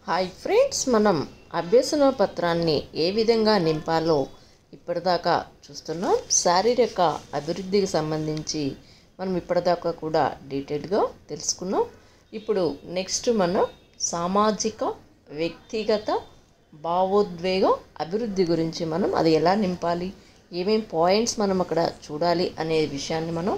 hi friends మనం అభ్యసన పత్రాన్ని ఏ విధంగా నింపాలో ఇప్పటిదాకా చూస్తున్నాం శారీరక అభివృద్ధికి సంబంధించి మనం ఇప్పటిదాకా కూడా డీటెయిల్గా తెలుసుకున్నాం ఇప్పుడు నెక్స్ట్ మనం సామాజిక వ్యక్తిగత భావోద్వేగ అభివృద్ధి గురించి మనం అది ఎలా నింపాలి ఏమేం పాయింట్స్ మనం అక్కడ చూడాలి అనే విషయాన్ని మనం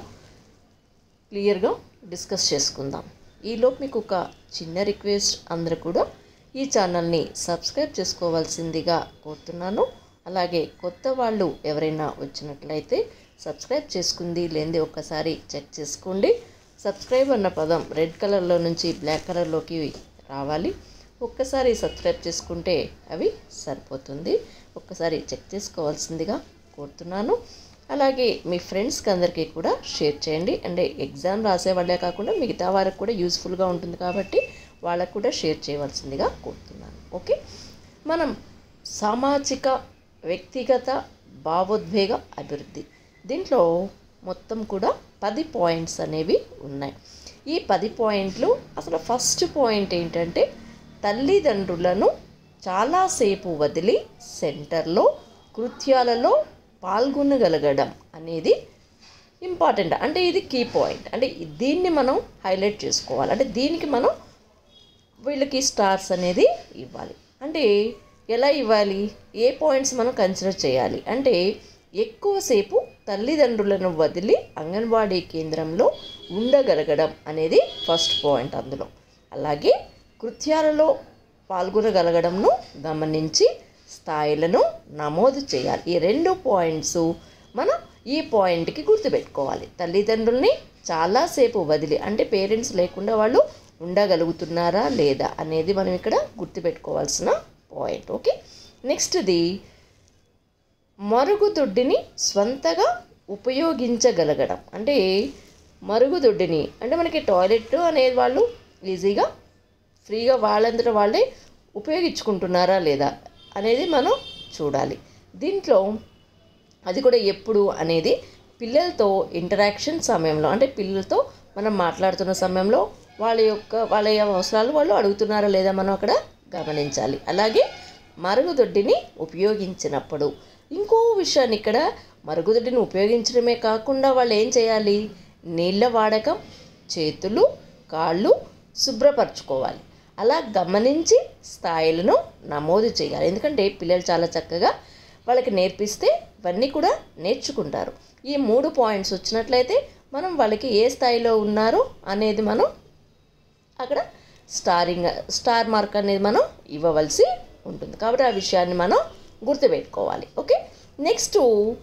క్లియర్గా డిస్కస్ చేసుకుందాం ఈలోపు మీకు ఒక చిన్న రిక్వెస్ట్ అందరూ కూడా ఈ ఛానల్ని సబ్స్క్రైబ్ చేసుకోవాల్సిందిగా కోరుతున్నాను అలాగే కొత్త వాళ్ళు ఎవరైనా వచ్చినట్లయితే సబ్స్క్రైబ్ చేసుకుంది లేనిది ఒక్కసారి చెక్ చేసుకోండి సబ్స్క్రైబ్ అన్న పదం రెడ్ కలర్లో నుంచి బ్లాక్ కలర్లోకి రావాలి ఒక్కసారి సబ్స్క్రైబ్ చేసుకుంటే అవి సరిపోతుంది ఒక్కసారి చెక్ చేసుకోవాల్సిందిగా కోరుతున్నాను అలాగే మీ ఫ్రెండ్స్కి అందరికీ కూడా షేర్ చేయండి అంటే ఎగ్జామ్ రాసే వాళ్ళే కాకుండా మిగతా వారికి కూడా యూస్ఫుల్గా ఉంటుంది కాబట్టి వాళ్ళకు కూడా షేర్ చేయవలసిందిగా కోరుతున్నాను ఓకే మనం సామాజిక వ్యక్తిగత భావోద్వేగ అభివృద్ధి దీంట్లో మొత్తం కూడా పది పాయింట్స్ అనేవి ఉన్నాయి ఈ పది పాయింట్లు అసలు ఫస్ట్ పాయింట్ ఏంటంటే తల్లిదండ్రులను చాలాసేపు వదిలి సెంటర్లో కృత్యాలలో పాల్గొనగలగడం అనేది ఇంపార్టెంట్ అంటే ఇది కీ పాయింట్ అంటే దీన్ని మనం హైలైట్ చేసుకోవాలి అంటే దీనికి మనం వీళ్ళకి స్టార్స్ అనేది ఇవ్వాలి అంటే ఎలా ఇవ్వాలి ఏ పాయింట్స్ మనం కన్సిడర్ చేయాలి అంటే ఎక్కువసేపు తల్లిదండ్రులను వదిలి అంగన్వాడీ కేంద్రంలో ఉండగలగడం అనేది ఫస్ట్ పాయింట్ అందులో అలాగే కృత్యాలలో పాల్గొనగలగడంను గమనించి స్థాయిలను నమోదు చేయాలి ఈ రెండు పాయింట్స్ మనం ఈ పాయింట్కి గుర్తుపెట్టుకోవాలి తల్లిదండ్రుల్ని చాలాసేపు వదిలి అంటే పేరెంట్స్ లేకుండా వాళ్ళు ఉండగలుగుతున్నారా లేదా అనేది మనం ఇక్కడ గుర్తుపెట్టుకోవాల్సిన పాయింట్ ఓకే నెక్స్ట్ది మరుగుదొడ్డిని స్వంతగా ఉపయోగించగలగడం అంటే మరుగుదొడ్డిని అంటే మనకి టాయిలెట్ అనేది వాళ్ళు ఈజీగా ఫ్రీగా వాళ్ళంతటా వాళ్ళే ఉపయోగించుకుంటున్నారా లేదా అనేది మనం చూడాలి దీంట్లో అది కూడా ఎప్పుడు అనేది పిల్లలతో ఇంటరాక్షన్ సమయంలో అంటే పిల్లలతో మనం మాట్లాడుతున్న సమయంలో వాళ్ళ యొక్క వాళ్ళ అవసరాలు వాళ్ళు అడుగుతున్నారా లేదా మనం అక్కడ గమనించాలి అలాగే మరుగుదొడ్డిని ఉపయోగించినప్పుడు ఇంకో విషయాన్ని ఇక్కడ మరుగుదొడ్డిని ఉపయోగించడమే కాకుండా వాళ్ళు ఏం చేయాలి నీళ్ళ వాడకం చేతులు కాళ్ళు శుభ్రపరచుకోవాలి అలా గమనించి స్థాయిలను నమోదు చేయాలి ఎందుకంటే పిల్లలు చాలా చక్కగా వాళ్ళకి నేర్పిస్తే ఇవన్నీ కూడా నేర్చుకుంటారు ఈ మూడు పాయింట్స్ వచ్చినట్లయితే మనం వాళ్ళకి ఏ స్థాయిలో ఉన్నారో అనేది మనం అక్కడ స్టారింగ్ స్టార్ మార్క్ అనేది మనం ఇవ్వవలసి ఉంటుంది కాబట్టి ఆ విషయాన్ని మనం గుర్తుపెట్టుకోవాలి ఓకే నెక్స్ట్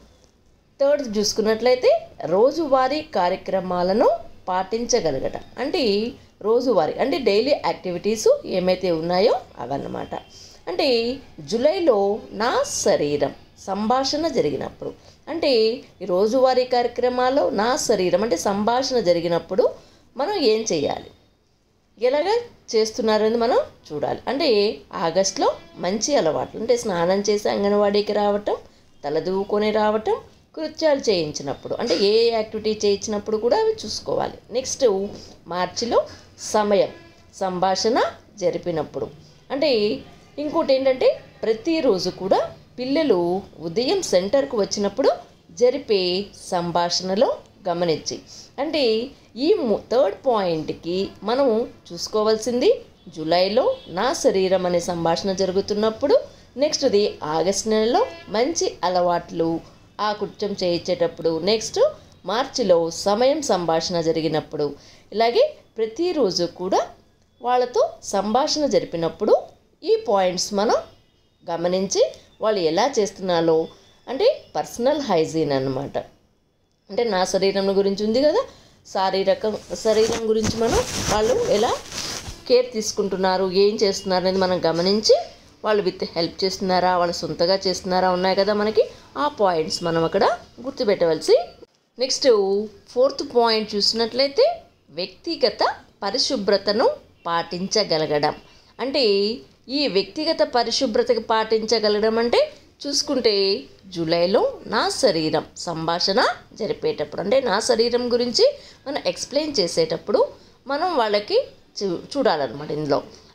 థర్డ్ చూసుకున్నట్లయితే రోజువారీ కార్యక్రమాలను పాటించగలగటం అంటే రోజువారీ అంటే డైలీ యాక్టివిటీస్ ఏమైతే ఉన్నాయో అవన్నమాట అంటే జూలైలో నా శరీరం సంభాషణ జరిగినప్పుడు అంటే ఈ రోజువారీ కార్యక్రమాల్లో నా శరీరం అంటే సంభాషణ జరిగినప్పుడు మనం ఏం చేయాలి ఎలాగ చేస్తున్నారని మనం చూడాలి అంటే ఆగస్ట్లో మంచి అలవాట్లు అంటే స్నానం చేసి అంగన్వాడీకి రావటం తలదూకొని రావటం కృత్యాలు చేయించినప్పుడు అంటే ఏ యాక్టివిటీ చేయించినప్పుడు కూడా అవి చూసుకోవాలి నెక్స్ట్ మార్చిలో సమయం సంభాషణ జరిపినప్పుడు అంటే ఇంకోటి ఏంటంటే ప్రతిరోజు కూడా పిల్లలు ఉదయం సెంటర్కు వచ్చినప్పుడు జరిపే సంభాషణలో గమనించి అంటే ఈ థర్డ్ పాయింట్కి మనము చూసుకోవాల్సింది జూలైలో నా శరీరం అనే సంభాషణ జరుగుతున్నప్పుడు నెక్స్ట్ది ఆగస్ట్ నెలలో మంచి అలవాట్లు ఆ కృత్యం చేయించేటప్పుడు నెక్స్ట్ మార్చిలో సమయం సంభాషణ జరిగినప్పుడు ఇలాగే ప్రతిరోజు కూడా వాళ్ళతో సంభాషణ జరిపినప్పుడు ఈ పాయింట్స్ మనం గమనించి వాళ్ళు ఎలా చేస్తున్నారో అంటే పర్సనల్ హైజీన్ అన్నమాట అంటే నా శరీరం గురించి ఉంది కదా శారీరక శరీరం గురించి మనం వాళ్ళు ఎలా కేర్ తీసుకుంటున్నారు ఏం చేస్తున్నారు అనేది మనం గమనించి వాళ్ళు విత్ హెల్ప్ చేస్తున్నారా వాళ్ళు సొంతగా చేస్తున్నారా ఉన్నాయి కదా మనకి ఆ పాయింట్స్ మనం అక్కడ గుర్తుపెట్టవలసి నెక్స్ట్ ఫోర్త్ పాయింట్ చూసినట్లయితే వ్యక్తిగత పరిశుభ్రతను పాటించగలగడం అంటే ఈ వ్యక్తిగత పరిశుభ్రతకి పాటించగలగడం అంటే చూసుకుంటే జూలైలో నా శరీరం సంభాషణ జరిపేటప్పుడు అంటే నా శరీరం గురించి మనం ఎక్స్ప్లెయిన్ చేసేటప్పుడు మనం వాళ్ళకి చూ చూడాలన్నమాట ఇందులో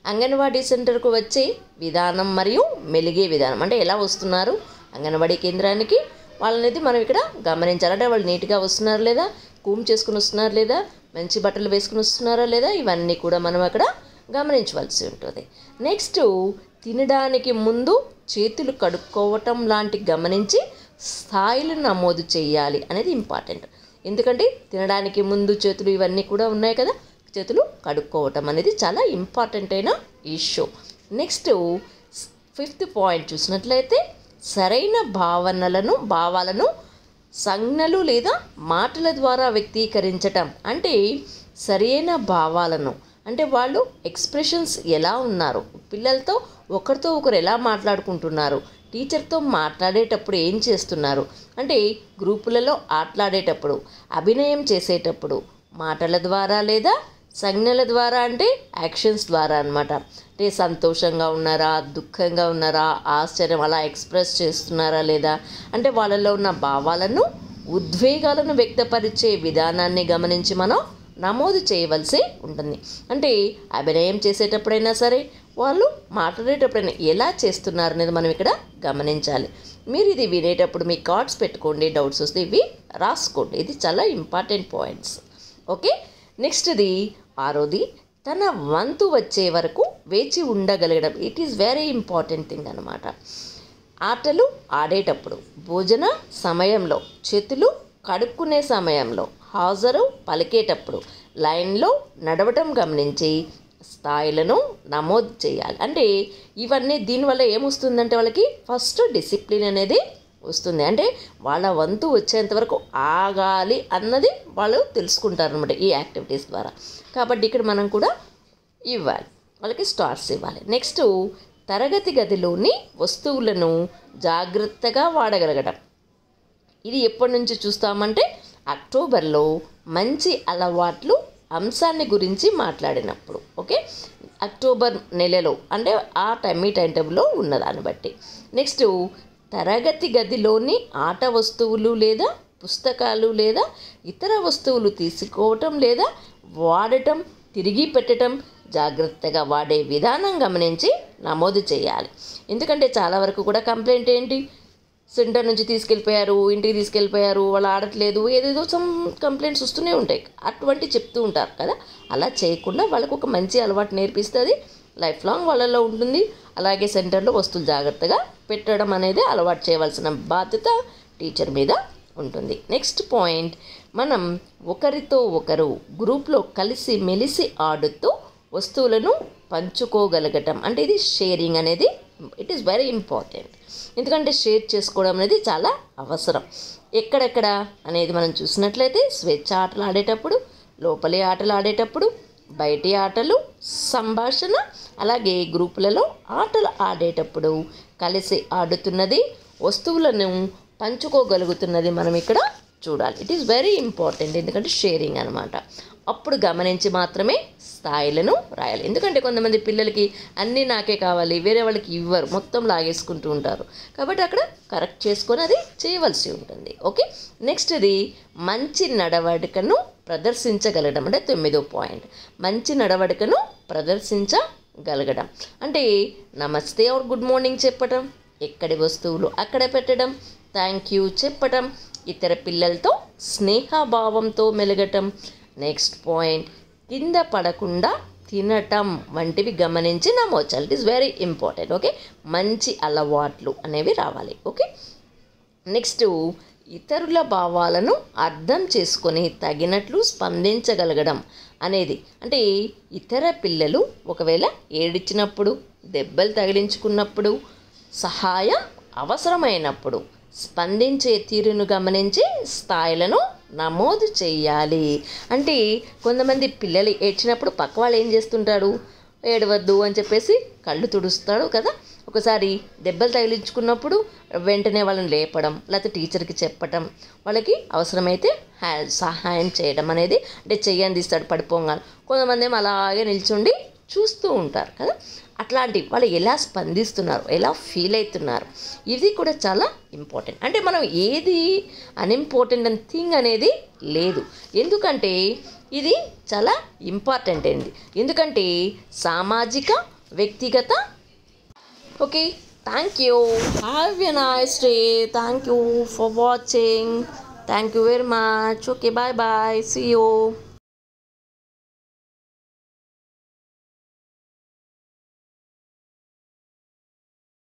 అంగన్వాడీ సెంటర్కు వచ్చే విధానం మరియు మెలిగే విధానం అంటే ఎలా వస్తున్నారు అంగన్వాడీ కేంద్రానికి వాళ్ళనేది మనం ఇక్కడ గమనించాలి అంటే వాళ్ళు నీట్గా వస్తున్నారు లేదా కూమ్ చేసుకుని వస్తున్నారు లేదా మంచి బట్టలు వేసుకుని వస్తున్నారా లేదా ఇవన్నీ కూడా మనం అక్కడ గమనించవలసి ఉంటుంది నెక్స్ట్ తినడానికి ముందు చేతులు కడుక్కోవటం లాంటి గమనించి స్థాయిలు నమోదు చేయాలి అనేది ఇంపార్టెంట్ ఎందుకంటే తినడానికి ముందు చేతులు ఇవన్నీ కూడా ఉన్నాయి కదా చేతులు కడుక్కోవటం అనేది చాలా ఇంపార్టెంట్ అయిన ఇష్యూ నెక్స్ట్ ఫిఫ్త్ పాయింట్ చూసినట్లయితే సరైన భావనలను భావాలను సంజ్ఞలు లేదా మాటల ద్వారా వ్యక్తీకరించటం అంటే సరైన భావాలను అంటే వాళ్ళు ఎక్స్ప్రెషన్స్ ఎలా ఉన్నారు పిల్లలతో ఒకరితో ఒకరు ఎలా మాట్లాడుకుంటున్నారు టీచర్తో మాట్లాడేటప్పుడు ఏం చేస్తున్నారు అంటే గ్రూపులలో ఆటలాడేటప్పుడు అభినయం చేసేటప్పుడు మాటల ద్వారా లేదా సంజ్ఞల ద్వారా అంటే యాక్షన్స్ ద్వారా అనమాట అంటే సంతోషంగా ఉన్నారా దుఃఖంగా ఉన్నారా ఆశ్చర్యం అలా ఎక్స్ప్రెస్ చేస్తున్నారా లేదా అంటే వాళ్ళలో ఉన్న భావాలను ఉద్వేగాలను వ్యక్తపరిచే విధానాన్ని గమనించి మనం నమోదు చేయవలసి ఉంటుంది అంటే అభినయం చేసేటప్పుడైనా సరే వాళ్ళు మాట్లాడేటప్పుడైనా ఎలా చేస్తున్నారు అనేది మనం ఇక్కడ గమనించాలి మీరు ఇది వినేటప్పుడు మీ కార్డ్స్ పెట్టుకోండి డౌట్స్ వస్తే ఇవి రాసుకోండి ఇది చాలా ఇంపార్టెంట్ పాయింట్స్ ఓకే నెక్స్ట్ది ఆరోది తన వంతు వచ్చే వరకు వేచి ఉండగలగడం it is very important thing అనమాట ఆటలు ఆడేటప్పుడు భోజన సమయంలో చేతులు కడుక్కునే సమయంలో హాజరు పలికేటప్పుడు లైన్లో నడవటం గమనించి స్థాయిలను నమోదు చేయాలి అంటే ఇవన్నీ దీనివల్ల ఏమొస్తుందంటే వాళ్ళకి ఫస్ట్ డిసిప్లిన్ అనేది వస్తుంది అంటే వాళ్ళ వంతు వచ్చేంత వరకు ఆగాలి అన్నది వాళ్ళు తెలుసుకుంటారు అనమాట ఈ యాక్టివిటీస్ ద్వారా కాబట్టి ఇక్కడ మనం కూడా ఇవ్వాలి వాళ్ళకి స్టార్స్ ఇవ్వాలి నెక్స్ట్ తరగతి గదిలోని వస్తువులను జాగ్రత్తగా వాడగలగడం ఇది ఎప్పటి నుంచి చూస్తామంటే అక్టోబర్లో మంచి అలవాట్లు అంశాన్ని గురించి మాట్లాడినప్పుడు ఓకే అక్టోబర్ నెలలో అంటే ఆ టైం ఈ టైం టేబుల్లో ఉన్నదాన్ని బట్టి నెక్స్ట్ తరగతి గదిలోని ఆట వస్తువులు లేదా పుస్తకాలు లేదా ఇతర వస్తువులు తీసుకోవటం లేదా వాడటం తిరిగి పెట్టడం జాగ్రత్తగా వాడే విధానం గమనించి నమోదు చేయాలి ఎందుకంటే చాలా వరకు కూడా కంప్లైంట్ ఏంటి సెంటర్ నుంచి తీసుకెళ్ళిపోయారు ఇంటికి తీసుకెళ్ళిపోయారు వాళ్ళు ఆడట్లేదు ఏదేదో సమ్ కంప్లైంట్స్ వస్తూనే ఉంటాయి అటువంటి చెప్తూ ఉంటారు కదా అలా చేయకుండా వాళ్ళకు ఒక మంచి అలవాటు నేర్పిస్తుంది లైఫ్ లాంగ్ వాళ్ళలో ఉంటుంది అలాగే సెంటర్లో వస్తువులు జాగ్రత్తగా పెట్టడం అనేది అలవాటు చేయవలసిన బాధ్యత టీచర్ మీద ఉంటుంది నెక్స్ట్ పాయింట్ మనం ఒకరితో ఒకరు గ్రూప్లో కలిసి మెలిసి ఆడుతూ వస్తువులను పంచుకోగలగటం అంటే ఇది షేరింగ్ అనేది ఇట్ ఈస్ వెరీ ఇంపార్టెంట్ ఎందుకంటే షేర్ చేసుకోవడం అనేది చాలా అవసరం ఎక్కడెక్కడ అనేది మనం చూసినట్లయితే స్వేచ్ఛ ఆటలు ఆడేటప్పుడు లోపలి ఆటలు ఆడేటప్పుడు బయటి ఆటలు సంభాషణ అలాగే గ్రూపులలో ఆటలు ఆడేటప్పుడు కలిసి ఆడుతున్నది వస్తువులను పంచుకోగలుగుతున్నది మనం ఇక్కడ చూడాలి ఇట్ ఈస్ వెరీ ఇంపార్టెంట్ ఎందుకంటే షేరింగ్ అనమాట అప్పుడు గమనించి మాత్రమే స్థాయిలను రాయాలి ఎందుకంటే కొంతమంది పిల్లలకి అన్నీ నాకే కావాలి వేరే వాళ్ళకి ఇవ్వరు మొత్తం లాగేసుకుంటూ ఉంటారు కాబట్టి అక్కడ కరెక్ట్ చేసుకొని అది చేయవలసి ఉంటుంది ఓకే నెక్స్ట్ ఇది మంచి నడవడికను ప్రదర్శించగలగడం అంటే తొమ్మిదో పాయింట్ మంచి నడవడికను ప్రదర్శించగలగడం అంటే నమస్తే ఆర్ గుడ్ మార్నింగ్ చెప్పటం ఎక్కడి వస్తువులు అక్కడ పెట్టడం థ్యాంక్ యూ చెప్పటం ఇతర పిల్లలతో స్నేహభావంతో మెలగటం నెక్స్ట్ పాయింట్ కింద పడకుండా తినటం వంటివి గమనించి నమోచాలి it is very important okay మంచి అలవాట్లు అనేవి రావాలి ఓకే నెక్స్ట్ ఇతరుల భావాలను అర్థం చేసుకొని తగినట్లు స్పందించగలగడం అనేది అంటే ఇతర పిల్లలు ఒకవేళ ఏడిచినప్పుడు దెబ్బలు తగిలించుకున్నప్పుడు సహాయం అవసరమైనప్పుడు స్పందించే తీరును గమనించి స్థాయిలను నమోదు చేయాలి అంటే కొంతమంది పిల్లలు ఏడ్చినప్పుడు పక్క వాళ్ళు ఏం చేస్తుంటాడు ఏడవద్దు అని చెప్పేసి కళ్ళు తుడుస్తాడు కదా ఒకసారి దెబ్బలు తగిలించుకున్నప్పుడు వెంటనే వాళ్ళని లేపడం లేకపోతే టీచర్కి చెప్పటం వాళ్ళకి అవసరమైతే హ్యా- సహాయం చేయడం అనేది అంటే చెయ్యని తీస్తాడు పడిపోగానే కొంతమంది ఏమో అలాగే నిల్చుండి చూస్తూ ఉంటారు కదా అట్లాంటి వాళ్ళు ఎలా స్పందిస్తున్నారు ఎలా ఫీల్ అవుతున్నారు ఇది కూడా చాలా ఇంపార్టెంట్ అంటే మనం ఏది అన్ఇంపార్టెంట్ అని థింగ్ అనేది లేదు ఎందుకంటే ఇది చాలా ఇంపార్టెంట్ అయింది ఎందుకంటే సామాజిక వ్యక్తిగత okay thank you have a nice day thank you for watching thank you very much okay bye bye see you